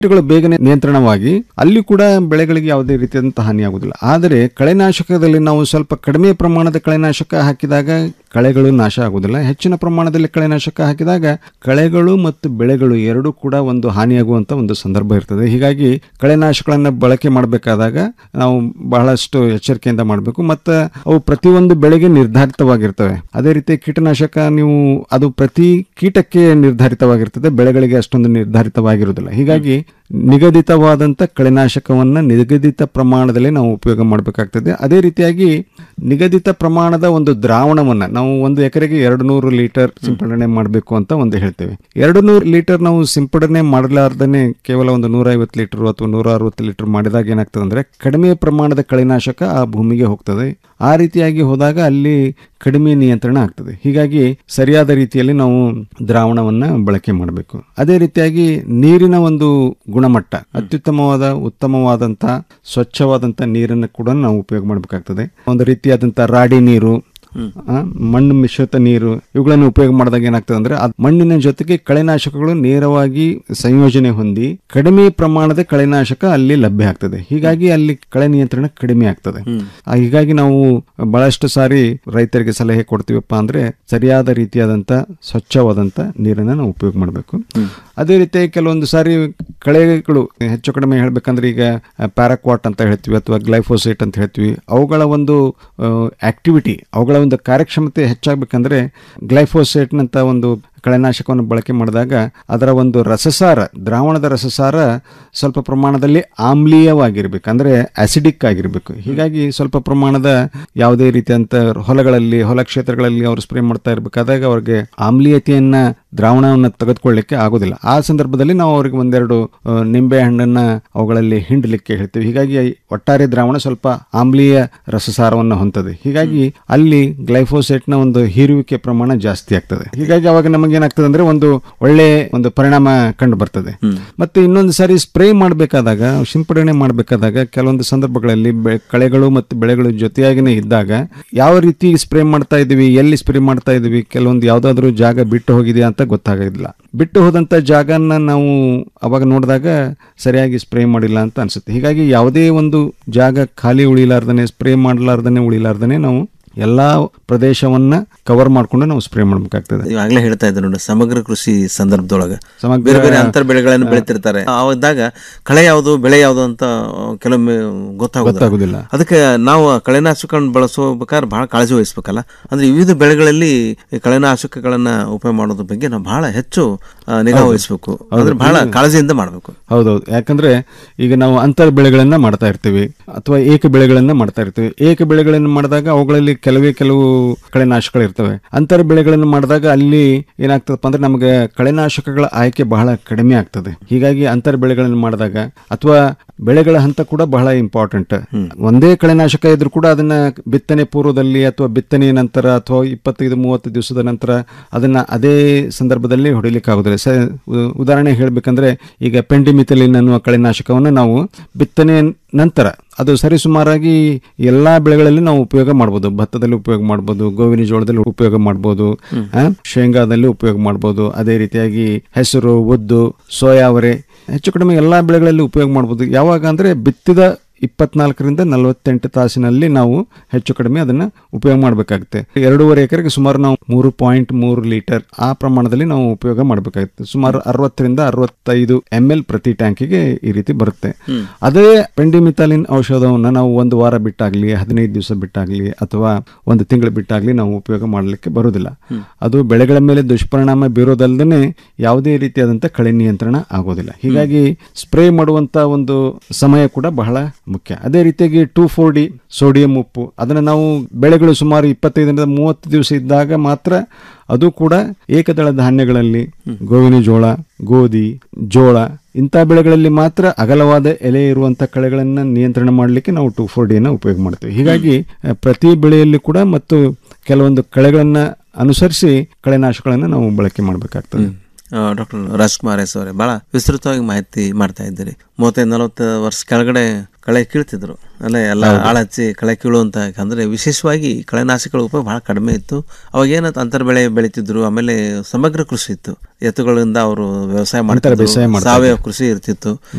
ಕೀಟಗಳು ಬೇಗನೆ ನಿಯಂತ್ರಣವಾಗಿ ಅಲ್ಲಿ ಕೂಡ ಬೆಳೆಗಳಿಗೆ ಯಾವುದೇ ರೀತಿಯಾದಂತಹ ಹಾನಿ ಆಗುದಿಲ್ಲ ಆದರೆ ಕಳೆನಾಶಕದಲ್ಲಿ ನಾವು ಸ್ವಲ್ಪ ಕಡಿಮೆ ಪ್ರಮಾಣದ ಕಳೆನಾಶಕ ಹಾಕಿದಾಗ ಕಳೆಗಳು ನಾಶ ಆಗುವುದಿಲ್ಲ ಹೆಚ್ಚಿನ ಪ್ರಮಾಣದಲ್ಲಿ ಕಳೆನಾಶಕ ಹಾಕಿದಾಗ ಕಳೆಗಳು ಮತ್ತು ಬೆಳೆಗಳು ಎರಡೂ ಕೂಡ ಒಂದು ಹಾನಿಯಾಗುವಂತ ಒಂದು ಸಂದರ್ಭ ಇರ್ತದೆ ಹೀಗಾಗಿ ಕಳೆನಾಶಕಗಳನ್ನು ಬಳಕೆ ಮಾಡಬೇಕಾದಾಗ ನಾವು ಬಹಳಷ್ಟು ಎಚ್ಚರಿಕೆಯಿಂದ ಮಾಡಬೇಕು ಮತ್ತು ಅವು ಪ್ರತಿಯೊಂದು ಬೆಳೆಗೆ ನಿರ್ಧಾರಿತವಾಗಿರ್ತವೆ ಅದೇ ರೀತಿ ಕೀಟನಾಶಕ ನೀವು ಅದು ಪ್ರತಿ ಕೀಟಕ್ಕೆ ನಿರ್ಧಾರಿತವಾಗಿರ್ತದೆ ಬೆಳೆಗಳಿಗೆ ಅಷ್ಟೊಂದು ನಿರ್ಧಾರಿತವಾಗಿರುವುದಿಲ್ಲ ಹೀಗಾಗಿ ನಿಗದಿತವಾದಂಥ ಕಳೆನಾಶಕವನ್ನ ನಿಗದಿತ ಪ್ರಮಾಣದಲ್ಲಿ ನಾವು ಉಪಯೋಗ ಮಾಡಬೇಕಾಗ್ತದೆ ಅದೇ ರೀತಿಯಾಗಿ ನಿಗದಿತ ಪ್ರಮಾಣದ ಒಂದು ದ್ರಾವಣವನ್ನ ನಾವು ಒಂದು ಎಕರೆಗೆ ಎರಡು ನೂರು ಲೀಟರ್ ಸಿಂಪಡಣೆ ಮಾಡಬೇಕು ಅಂತ ಒಂದು ಹೇಳ್ತೇವೆ ಎರಡು ನೂರು ಲೀಟರ್ ನಾವು ಸಿಂಪಡಣೆ ಮಾಡಲಾರ್ದೇ ಕೇವಲ ಒಂದು ನೂರ ಐವತ್ತು ಲೀಟರ್ ಅಥವಾ ನೂರ ಅರವತ್ತು ಲೀಟರ್ ಮಾಡಿದಾಗ ಏನಾಗ್ತದೆ ಅಂದ್ರೆ ಕಡಿಮೆ ಪ್ರಮಾಣದ ಕಳೆನಾಶಕ ಆ ಭೂಮಿಗೆ ಹೋಗ್ತದೆ ಆ ರೀತಿಯಾಗಿ ಹೋದಾಗ ಅಲ್ಲಿ ಕಡಿಮೆ ನಿಯಂತ್ರಣ ಆಗ್ತದೆ ಹೀಗಾಗಿ ಸರಿಯಾದ ರೀತಿಯಲ್ಲಿ ನಾವು ದ್ರಾವಣವನ್ನ ಬಳಕೆ ಮಾಡಬೇಕು ಅದೇ ರೀತಿಯಾಗಿ ನೀರಿನ ಒಂದು ಗುಣಮಟ್ಟ ಅತ್ಯುತ್ತಮವಾದ ಉತ್ತಮವಾದಂಥ ಸ್ವಚ್ಛವಾದಂಥ ನೀರನ್ನು ಕೂಡ ನಾವು ಉಪಯೋಗ ಮಾಡಬೇಕಾಗ್ತದೆ ಒಂದು ರೀತಿಯಾದಂಥ ರಾಡಿ ನೀರು ಆ, ಮಣ್ಣು ಮಿಶ್ರಿತ ನೀರು ಇವುಗಳನ್ನು ಉಪಯೋಗ ಮಾಡಿದಾಗ ಏನಾಗ್ತದೆ ಅಂದ್ರೆ ಆ ಮಣ್ಣಿನ ಜೊತೆಗೆ ಕಳೆನಾಶಕಗಳು ನೇರವಾಗಿ ಸಂಯೋಜನೆ ಹೊಂದಿ ಕಡಿಮೆ ಪ್ರಮಾಣದ ಕಳೆನಾಶಕ ಅಲ್ಲಿ ಲಭ್ಯ ಆಗ್ತದೆ ಹೀಗಾಗಿ ಅಲ್ಲಿ ಕಳೆ ನಿಯಂತ್ರಣ ಕಡಿಮೆ ಆಗ್ತದೆ ಆ, ಹೀಗಾಗಿ ನಾವು ಬಹಳಷ್ಟು ಸಾರಿ ರೈತರಿಗೆ ಸಲಹೆ ಕೊಡ್ತೀವಪ್ಪ ಅಂದ್ರೆ ಸರಿಯಾದ ರೀತಿಯಾದಂತ ಸ್ವಚ್ಛವಾದಂತ ನೀರನ್ನ ನಾವು ಉಪಯೋಗ ಮಾಡಬೇಕು ಅದೇ ರೀತಿ ಕೆಲವೊಂದು ಸಾರಿ ಕಳೆಗಳು ಹೆಚ್ಚು ಕಡಿಮೆ ಹೇಳ್ಬೇಕಂದ್ರೆ ಈಗ ಪ್ಯಾರಾಕ್ವಾಟ್ ಅಂತ ಹೇಳ್ತೀವಿ ಅಥವಾ ಗ್ಲೈಫೋಸೇಟ್ ಅಂತ ಹೇಳ್ತೀವಿ ಅವುಗಳ ಒಂದು ಆಕ್ಟಿವಿಟಿ ಅವುಗಳ ಒಂದು ಕಾರ್ಯಕ್ಷಮತೆ ಹೆಚ್ಚಾಗಬೇಕಂದ್ರೆ ಗ್ಲೈಫೋಸೇಟ್ನಂತ ಒಂದು ಕಳೆನಾಶಕವನ್ನು ಬಳಕೆ ಮಾಡಿದಾಗ ಅದರ ಒಂದು ರಸಸಾರ ದ್ರಾವಣದ ರಸಸಾರ ಸ್ವಲ್ಪ ಪ್ರಮಾಣದಲ್ಲಿ ಆಮ್ಲೀಯವಾಗಿರ್ಬೇಕು ಅಂದ್ರೆ ಆಸಿಡಿಕ್ ಆಗಿರಬೇಕು ಹೀಗಾಗಿ ಸ್ವಲ್ಪ ಪ್ರಮಾಣದ ಯಾವುದೇ ರೀತಿಯಂತ ಹೊಲಗಳಲ್ಲಿ ಹೊಲ ಕ್ಷೇತ್ರಗಳಲ್ಲಿ ಅವರು ಸ್ಪ್ರೇ ಮಾಡ್ತಾ ಇರಬೇಕಾದಾಗ ಅವ್ರಿಗೆ ಆಮ್ಲೀಯತೆಯನ್ನ ದ್ರಾವಣವನ್ನು ತೆಗೆದುಕೊಳ್ಳಿಕ್ಕೆ ಆಗೋದಿಲ್ಲ ಆ ಸಂದರ್ಭದಲ್ಲಿ ನಾವು ಅವ್ರಿಗೆ ಒಂದೆರಡು ಆ, ನಿಂಬೆ ಹಣ್ಣನ್ನ ಅವುಗಳಲ್ಲಿ ಹಿಂಡಲಿಕ್ಕೆ ಹೇಳ್ತೀವಿ ಹೀಗಾಗಿ ಒಟ್ಟಾರೆ ದ್ರಾವಣ ಸ್ವಲ್ಪ ಆಮ್ಲೀಯ ರಸಸಾರವನ್ನು ಹೊಂದದೆ ಹೀಗಾಗಿ ಅಲ್ಲಿ ಗ್ಲೈಫೋಸೇಟ್ನ ಒಂದು ಹೀರುವಿಕೆ ಪ್ರಮಾಣ ಜಾಸ್ತಿ ಆಗ್ತದೆ ಹೀಗಾಗಿ ಅವಾಗ ನಮಗೆ ಏನಾಗ್ತದೆ ಅಂದ್ರೆ ಒಂದು ಒಳ್ಳೆ ಒಂದು ಪರಿಣಾಮ ಕಂಡು ಬರ್ತದೆ ಮತ್ತೆ ಇನ್ನೊಂದು ಸಾರಿ ಸ್ಪ್ರೇ ಮಾಡಬೇಕಾದಾಗ ಸಿಂಪಡಣೆ ಮಾಡಬೇಕಾದಾಗ ಕೆಲವೊಂದು ಸಂದರ್ಭಗಳಲ್ಲಿ ಬೆ- ಕಳೆಗಳು ಮತ್ತು ಬೆಳೆಗಳು ಜೊತೆಯಾಗಿನೇ ಇದ್ದಾಗ ಯಾವ ರೀತಿ ಸ್ಪ್ರೇ ಮಾಡ್ತಾ ಇದೀವಿ ಎಲ್ಲಿ ಸ್ಪ್ರೇ ಮಾಡ್ತಾ ಇದೀವಿ ಕೆಲವೊಂದು ಯಾವ್ದಾದ್ರು ಜಾಗ ಬಿಟ್ಟು ಹೋಗಿದೆಯಾ ಅಂತ ಗೊತ್ತಾಗೋದಿಲ್ಲ ಬಿಟ್ಟು ಹೋದಂತ ಜಾಗನ ನಾವು ಅವಾಗ ನೋಡಿದಾಗ ಸರಿಯಾಗಿ ಸ್ಪ್ರೇ ಮಾಡಿಲ್ಲ ಅಂತ ಅನ್ಸುತ್ತೆ ಹೀಗಾಗಿ ಯಾವುದೇ ಒಂದು ಜಾಗ ಖಾಲಿ ಉಳಿಲಾರ್ದನೆ ಸ್ಪ್ರೇ ಮಾಡಲಾರ್ದನೆ ಉಳಿಲಾರ್ದನೆ ನಾವು ಎಲ್ಲಾ ಪ್ರದೇಶವನ್ನ ಕವರ್ ಮಾಡ್ಕೊಂಡು ನಾವು ಸ್ಪ್ರೇ ಮಾಡ್ಬೇಕಾಗ್ತದೆ ಈಗಾಗಲೇ ಹೇಳ್ತಾ ಇದ್ದಾರೆ ನೋಡಿ ಸಮಗ್ರ ಕೃಷಿ ಸಂದರ್ಭದೊಳಗೆ ಸಮಗ್ರ- ಬೇರೆ ಬೇರೆ ಅಂತರ ಬೆಳೆಗಳನ್ನು ಬೆಳಿತಿರ್ತಾರೆ ಆವಾಗ ಕಳೆ ಯಾವುದು ಬೆಳೆ ಯಾವುದು ಅಂತ ಕೆಲವೊಮ್ಮೆ ಗೊತ್ತಾಗೋದಿಲ್ಲ ಗೊತ್ತಾಗುದಿಲ್ಲ ಅದಕ್ಕೆ ನಾವು ಕಳೆನಾಶಕಗಳನ್ನು ಬಳಸಬೇಕಾದ್ರೆ ಬಹಳ ಕಾಳಜಿ ವಹಿಸ್ಬೇಕಲ್ಲ ಅಂದ್ರೆ ವಿವಿಧ ಬೆಳೆಗಳಲ್ಲಿ ಈ ಕಳೆನಾಶಕಗಳನ್ನ ಉಪಯೋಗ ಮಾಡೋದ್ರ ಬಗ್ಗೆ ನಾವು ಬಹಳ ಹೆಚ್ಚು ಆ, ನಿಗಾ ವಹಿಸ್ಬೇಕು ಅಂದ್ರೆ ಬಹಳ ಕಾಳಜಿಯಿಂದ ಮಾಡಬೇಕು ಹೌದೌದು ಯಾಕಂದ್ರೆ ಈಗ ನಾವು ಅಂತರ ಬೆಳೆಗಳನ್ನ ಮಾಡ್ತಾ ಇರ್ತೀವಿ ಅಥವಾ ಏಕ ಬೆಳೆಗಳನ್ನ ಮಾಡ್ತಾ ಇರ್ತೀವಿ ಏಕ ಬೆಳೆಗಳನ್ನ ಮಾಡಿದಾಗ ಅವುಗಳಲ್ಲಿ ಕೆಲವೇ ಕೆಲವು ಕಳೆನಾಶಕಗಳು ಇರ್ತವೆ ಅಂತರ ಬೆಳೆಗಳನ್ನು ಮಾಡಿದಾಗ ಅಲ್ಲಿ ಏನಾಗ್ತದಪ್ಪ ಅಂದ್ರೆ ನಮಗೆ ಕಳೆನಾಶಕಗಳ ಆಯ್ಕೆ ಬಹಳ ಕಡಿಮೆ ಆಗ್ತದೆ ಹೀಗಾಗಿ ಅಂತರ ಬೆಳೆಗಳನ್ನು ಮಾಡಿದಾಗ ಅಥವಾ ಬೆಳೆಗಳ ಹಂತ ಕೂಡ ಬಹಳ ಇಂಪಾರ್ಟೆಂಟ್ ಒಂದೇ ಕಳೆನಾಶಕ ಇದ್ರೂ ಕೂಡ ಅದನ್ನ ಬಿತ್ತನೆ ಪೂರ್ವದಲ್ಲಿ ಅಥವಾ ಬಿತ್ತನೆಯ ನಂತರ ಅಥವಾ ಇಪ್ಪತ್ತೈದು ಮೂವತ್ತು ದಿವಸದ ನಂತರ ಅದನ್ನ ಅದೇ ಸಂದರ್ಭದಲ್ಲಿ ಹೊಡಿಲಿಕ್ಕೆ ಆಗೋದಿಲ್ಲ ಸ ಉ- ಉದಾಹರಣೆ ಹೇಳ್ಬೇಕಂದ್ರೆ ಈಗ ಪೆಂಡಿಮಿಥಲಿನ್ ಅನ್ನುವ ಕಳೆನಾಶಕವನ್ನು ನಾವು ಬಿತ್ತನೆ ನಂತರ ಅದು ಸರಿಸುಮಾರಾಗಿ ಎಲ್ಲಾ ಬೆಳೆಗಳಲ್ಲಿ ನಾವು ಉಪಯೋಗ ಮಾಡ್ಬೋದು ಭತ್ತದಲ್ಲಿ ಉಪಯೋಗ ಮಾಡ್ಬೋದು ಗೋವಿನ ಜೋಳದಲ್ಲಿ ಉಪಯೋಗ ಮಾಡ್ಬೋದು ಆ, ಶೇಂಗಾದಲ್ಲಿ ಉಪಯೋಗ ಮಾಡ್ಬೋದು ಅದೇ ರೀತಿಯಾಗಿ ಹೆಸರು ಉದ್ದು ಸೋಯಾವರೆ ಹೆಚ್ಚು ಕಡಿಮೆ ಎಲ್ಲಾ ಬೆಳೆಗಳಲ್ಲಿ ಉಪಯೋಗ ಮಾಡ್ಬೋದು ಯಾವಾಗ ಅಂದ್ರೆ ಬಿತ್ತಿದ ಇಪ್ಪತ್ನಾಲ್ಕರಿಂದ ನಲವತ್ತೆಂಟು ತಾಸಿನಲ್ಲಿ ನಾವು ಹೆಚ್ಚು ಕಡಿಮೆ ಅದನ್ನ ಉಪಯೋಗ ಮಾಡಬೇಕಾಗುತ್ತೆ ಎರಡೂವರೆ ಎಕರೆಗೆ ಸುಮಾರು ನಾವು ಮೂರು ಪಾಯಿಂಟ್ ಮೂರು ಲೀಟರ್ ಆ ಪ್ರಮಾಣದಲ್ಲಿ ನಾವು ಉಪಯೋಗ ಮಾಡಬೇಕಾಗುತ್ತೆ ಸುಮಾರು ಅರವತ್ತರಿಂದ ಅರವತ್ತೈದು ಎಂ ಎಲ್ ಪ್ರತಿ ಟ್ಯಾಂಕಿಗೆ ಈ ರೀತಿ ಬರುತ್ತೆ ಅದೇ ಪೆಂಡಿಮಿಥಾಲಿನ್ ಔಷಧವನ್ನ ನಾವು ಒಂದು ವಾರ ಬಿಟ್ಟಾಗ್ಲಿ ಹದಿನೈದು ದಿವಸ ಬಿಟ್ಟಾಗ್ಲಿ ಅಥವಾ ಒಂದು ತಿಂಗಳು ಬಿಟ್ಟಾಗ್ಲಿ ನಾವು ಉಪಯೋಗ ಮಾಡಲಿಕ್ಕೆ ಬರುವುದಿಲ್ಲ ಅದು ಬೆಳೆಗಳ ಮೇಲೆ ದುಷ್ಪರಿಣಾಮ ಬೀರೋದಲ್ಲದೆ ಯಾವುದೇ ರೀತಿಯಾದಂಥ ಕಳೆ ನಿಯಂತ್ರಣ ಆಗೋದಿಲ್ಲ ಹೀಗಾಗಿ ಸ್ಪ್ರೇ ಮಾಡುವಂತ ಒಂದು ಸಮಯ ಕೂಡ ಬಹಳ ಮುಖ್ಯ ಅದೇ ರೀತಿಯಾಗಿ ಟೂ ಫೋರ್ ಡಿ ಸೋಡಿಯಂ ಉಪ್ಪು ಅದನ್ನು ನಾವು ಬೆಳೆಗಳು ಸುಮಾರು ಇಪ್ಪತ್ತೈದರಿಂದ ಮೂವತ್ತು ದಿವಸ ಇದ್ದಾಗ ಮಾತ್ರ ಅದು ಕೂಡ ಏಕದಳ ಧಾನ್ಯಗಳಲ್ಲಿ ಗೋವಿನ ಜೋಳ ಗೋಧಿ ಜೋಳ ಇಂಥ ಬೆಳೆಗಳಲ್ಲಿ ಮಾತ್ರ ಅಗಲವಾದ ಎಲೆ ಇರುವಂತ ಕಳೆಗಳನ್ನ ನಿಯಂತ್ರಣ ಮಾಡಲಿಕ್ಕೆ ನಾವು ಟೂ ಫೋರ್ ಡಿಯನ್ನು ಉಪಯೋಗ ಮಾಡ್ತೀವಿ ಹೀಗಾಗಿ ಅಹ್, ಪ್ರತಿ ಬೆಳೆಯಲ್ಲಿ ಕೂಡ ಮತ್ತು ಕೆಲವೊಂದು ಕಳೆಗಳನ್ನ ಅನುಸರಿಸಿ ಕಳೆನಾಶಕಗಳನ್ನು ನಾವು ಬಳಕೆ ಮಾಡಬೇಕಾಗ್ತದೆ ಡಾಕ್ಟರ್ ರಾಜ್ಕುಮಾರ್ ಎಸ್ ಅವರೇ ಬಹಳ ವಿಸ್ತೃತವಾಗಿ ಮಾಹಿತಿ ಮಾಡ್ತಾ ಇದ್ದೀರಿ ಮೂವತ್ತೈದು ನಲವತ್ತು ವರ್ಷ ಕೆಳಗಡೆ ಕಳೆ ಕೀಳ್ತಿದ್ರು ಅಲ್ಲೇ ಎಲ್ಲ ಆಳ ಹಚ್ಚಿ ಕಳೆ ಕೀಳುವಂತ ಅಂದ್ರೆ ವಿಶೇಷವಾಗಿ ಕಳೆನಾಶಕಗಳ ಉಪಯೋಗ ಬಹಳ ಕಡಿಮೆ ಇತ್ತು ಅವಾಗ ಏನಂತ ಅಂತರ ಬೆಳೆ ಬೆಳಿತಿದ್ರು ಆಮೇಲೆ ಸಮಗ್ರ ಕೃಷಿ ಇತ್ತು ಎತ್ತುಗಳಿಂದ ಅವರು ವ್ಯವಸಾಯ ಮಾಡ್ತಿದ್ರು ಬೇಸಾಯ ಮಾಡ್ತಾ ಸಾವಯವ ಕೃಷಿ ಇರ್ತಿತ್ತು